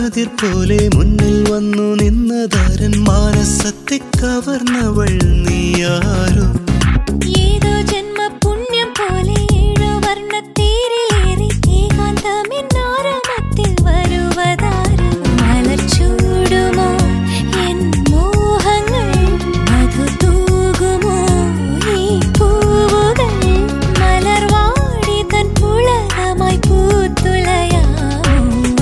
കതിർ പോലെ മുന്നിൽ വന്നു നിന്നതാരൻ മാനസത്തെ കവർന്നവൾ നീയാരോ ഏതോ ജന്മ പുണ്യം പോലെ ഏഴു വർണ്ണത്തേരിലേറി ഏകാന്തമെന്നാരമത്തിൽ വരുവതാരും മലർച്ചൂടുമോ എൻ മോഹങ്ങൾ മധു തൂകുമോ ഈ പൂവുകൾ മലർവാടി തൻ പുളകമായി പൂത്തുലയാമോ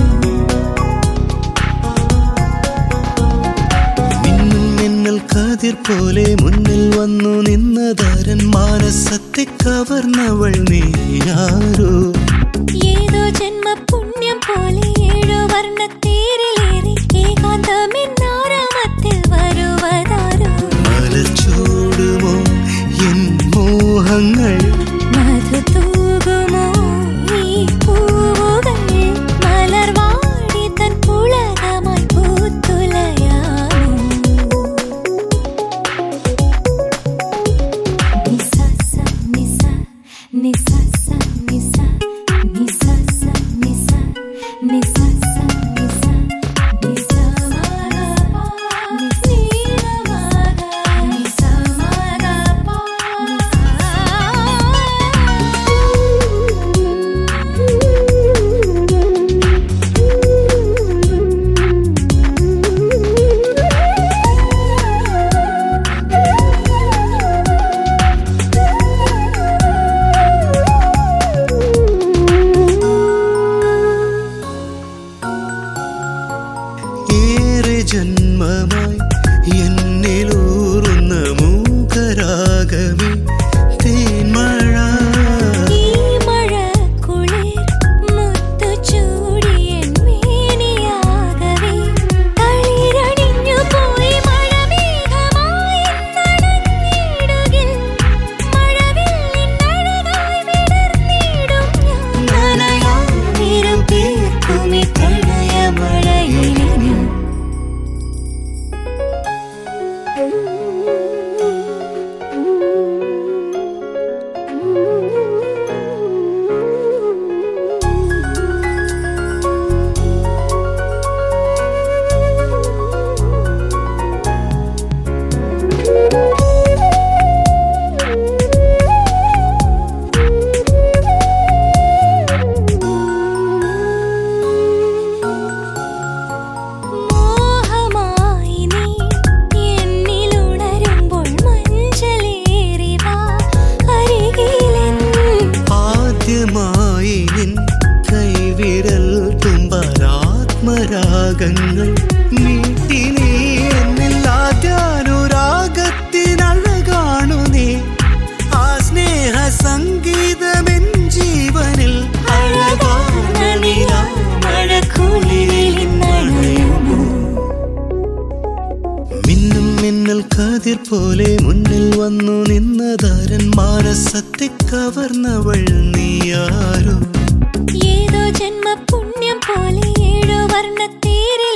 മിന്നും മിന്നൽ കതിർ പോലെ മുന്നിൽ വന്നു നിന്നതാരൻ മാനസത്തെ കവർന്നവൾ നീയാരോ ഏതോ ജന്മ പുണ്യം പോലെ ഏഴു വർണ്ണത്തേരിലേറി ഏകാന്തമെന്നാരാമത്തിൽ വരുവതാരോ മലച്ചൂടുമോ എൻ മോഹങ്ങൾ മധു തൂകുമോ ഈ പൂവുകൾ മലർവാടി തൻ പുളകമായി പൂത്തുലയാമോ നിസസ നിസ നിസസ നിസ നിസസ നിസ നിസസ നിസ നിസമാഗ നിസീരമാഗ നിസമാഗ ഏറെ ജന്മമായി എന്നിലൂറുന്ന മൂകരാഗമേ തേന്മഴ ഈ മഴക്കുളിർ മുത്തുചൂടിയൻ മേനിയാകവേ തളിരണിഞ്ഞു പോയി മഴമേഘമായി നടന്നിടുകിൽ മഴവില്ലിൻ അഴകായി വിടർന്നിടും ഞാൻ നനയാതിരുപേർക്കുമി പ്രണയമഴയിലിനും മോഹമായി നീ എന്നിലുണരുമ്പോൾ മഞ്ചലേറി വാ അരികിലെൻ ആദ്യമായി നിൻ കൈവിരൽ തുമ്പരാത്മരാഗങ്ങൾ നീട്ടി നീ എന്നിൽ ആദ്യാനുരാഗത്തിനഴകാണു നീ ആ സ്നേഹ സംഗീതമെൻ ജീവനിൽ അഴകാർന്ന നിലാമഴക്കുളിരിൽ നനയുമോ മിന്നും മിന്നൽ കതിർ പോലെ മുന്നിൽ വന്നു നിന്നതാരൻ മാനസത്തെ കവർന്നവൾ നീയാരോ ഏതോ ജന്മ പുണ്യം പോലെ ഏഴു വർണ്ണത്തേരി